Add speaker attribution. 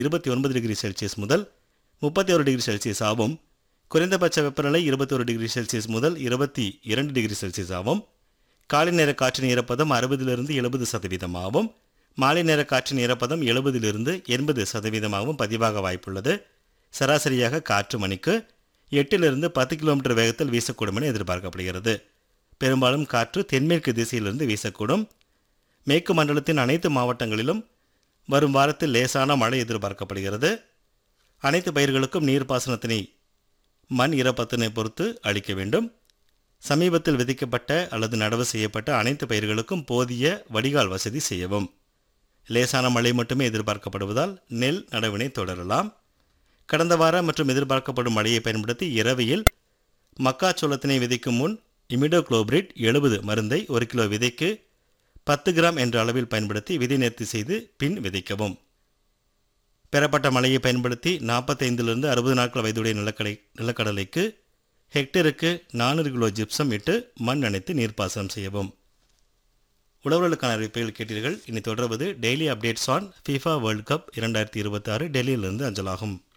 Speaker 1: இருபத்தி ஒன்பது degree Celsius முதல் முப்பத்தி ஒரு டிகிரி செல்சியஸ் ஆகும் குறைந்தபட்ச வெப்பநிலை இருபத்தி ஒரு டிகிரி செல்சியஸ் முதல் இருபத்தி இரண்டு டிகிரி செல்சியஸ் ஆகும் காலை நேர காற்றின் ஈரப்பதம் அறுபதிலிருந்து எழுபது சதவீதமாகவும் மாலை நேர காற்றின் ஈரப்பதம் எழுபதிலிருந்து எண்பது சதவீதமாகவும் பதிவாக வாய்ப்புள்ளது சராசரியாக காற்று மணிக்கு எட்டிலிருந்து பத்து கிலோமீட்டர் வேகத்தில் வீசக்கூடும் என எதிர்பார்க்கப்படுகிறது பெரும்பாலும் காற்று தென்மேற்கு திசையிலிருந்து வீசக்கூடும் மேற்கு மண்டலத்தின் அனைத்து மாவட்டங்களிலும் வரும் வாரத்தில் லேசான மழை எதிர்பார்க்கப்படுகிறது அனைத்து பயிர்களுக்கும் நீர்ப்பாசனத்தினை மண் ஈரப்பத்தினை பொறுத்து அளிக்க வேண்டும் சமீபத்தில் விதிக்கப்பட்ட அல்லது நடவு செய்யப்பட்ட அனைத்து பயிர்களுக்கும் போதிய வடிகால் வசதி செய்யவும் லேசான மழை மட்டுமே எதிர்பார்க்கப்படுவதால் நெல் நடவினை தொடரலாம் கடந்த வாரம் மற்றும் எதிர்பார்க்கப்படும் மழையை பயன்படுத்தி இரவையில் மக்காச்சோளத்தினை விதைக்கும் முன் இமிடோக்ளோபிரிட் எழுபது மருந்தை ஒரு கிலோ விதைக்கு பத்து கிராம் என்ற அளவில் பயன்படுத்தி விதை நேர்த்தி செய்து பின் விதைக்கவும் பெறப்பட்ட மழையை பயன்படுத்தி நாற்பத்தைந்திலிருந்து அறுபது நாட்கள் வயதுடைய நிலக்கடை நிலக்கடலைக்கு ஹெக்டருக்கு நானூறு கிலோ ஜிப்சம் இட்டு மண் அணைத்து நீர்ப்பாசனம் செய்யவும் உழவர்களுக்கான அறிவிப்புகள் கேட்டீர்கள் இனி தொடர்வது daily updates on FIFA world cup இரண்டாயிரத்தி இருபத்தாறு டெல்லியிலிருந்து அஞ்சலாகும்